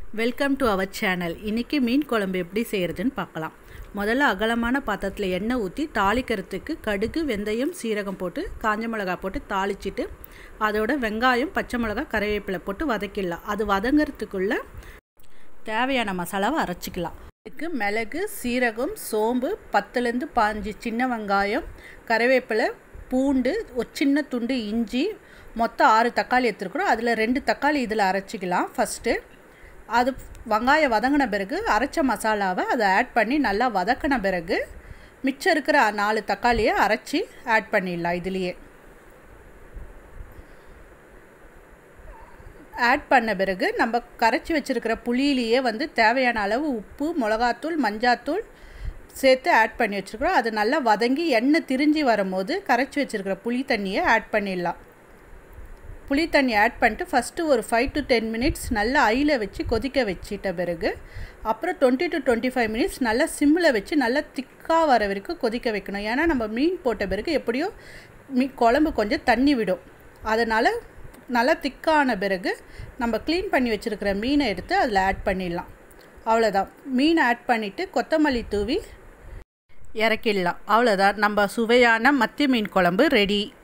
welcome to our channel இன்றைக்கி மீன் குழம்பு எப்படி செய்கிறதுன்னு பார்க்கலாம் முதல்ல அகலமான பாத்திரத்தில் எண்ணெய் ஊற்றி தாளிக்கிறதுக்கு கடுகு வெந்தயம் சீரகம் போட்டு காஞ்ச மிளகா போட்டு தாளிச்சிட்டு அதோட வெங்காயம் பச்சை மிளகா கறிவேப்பிலை போட்டு வதக்கிடலாம் அது வதங்கிறதுக்குள்ளே தேவையான மசாலாவை அரைச்சிக்கலாம் இதுக்கு மிளகு சீரகம் சோம்பு பத்துலேருந்து பாஞ்சு சின்ன வெங்காயம் கறிவேப்பிலை பூண்டு ஒரு சின்ன துண்டு இஞ்சி மொத்தம் ஆறு தக்காளி எடுத்துருக்குறோம் அதில் ரெண்டு தக்காளி இதில் அரைச்சிக்கலாம் ஃபஸ்ட்டு அது வெங்காயம் வதங்கின பிறகு அரைச்ச மசாலாவை அதை ஆட் பண்ணி நல்லா வதக்கின பிறகு மிச்சம் இருக்கிற நாலு தக்காளியை அரைச்சி ஆட் பண்ணிடலாம் இதுலேயே ஆட் பண்ண பிறகு நம்ம கரைச்சி வச்சுருக்கிற புளியிலேயே வந்து தேவையான அளவு உப்பு மிளகாத்தூள் மஞ்சாத்தூள் சேர்த்து ஆட் பண்ணி வச்சுருக்குறோம் அது நல்லா வதங்கி எண்ணெய் திரிஞ்சு வரும்போது கரைச்சி வச்சுருக்கிற புளி தண்ணியை ஆட் பண்ணிடலாம் புளி தண்ணி ஆட் பண்ணிட்டு ஃபஸ்ட்டு ஒரு ஃபைவ் டு டென் மினிட்ஸ் நல்லா ஐயில் வச்சு கொதிக்க வச்சிட்ட பிறகு அப்புறம் twenty to twenty five minutes நல்லா சிம்மில் வச்சு நல்லா திக்காக வர வரைக்கும் கொதிக்க வைக்கணும் ஏன்னா நம்ம மீன் போட்ட பிறகு எப்படியோ மீ குழம்பு கொஞ்சம் தண்ணி விடும் அதனால் நல்லா திக்கான பிறகு நம்ம க்ளீன் பண்ணி வச்சுருக்கிற மீனை எடுத்து அதில் ஆட் பண்ணிடலாம் அவ்வளோதான் மீன் ஆட் பண்ணிவிட்டு கொத்தமல்லி தூவி இறக்கிடலாம் அவ்வளோதான் நம்ம சுவையான மத்தி மீன் குழம்பு ரெடி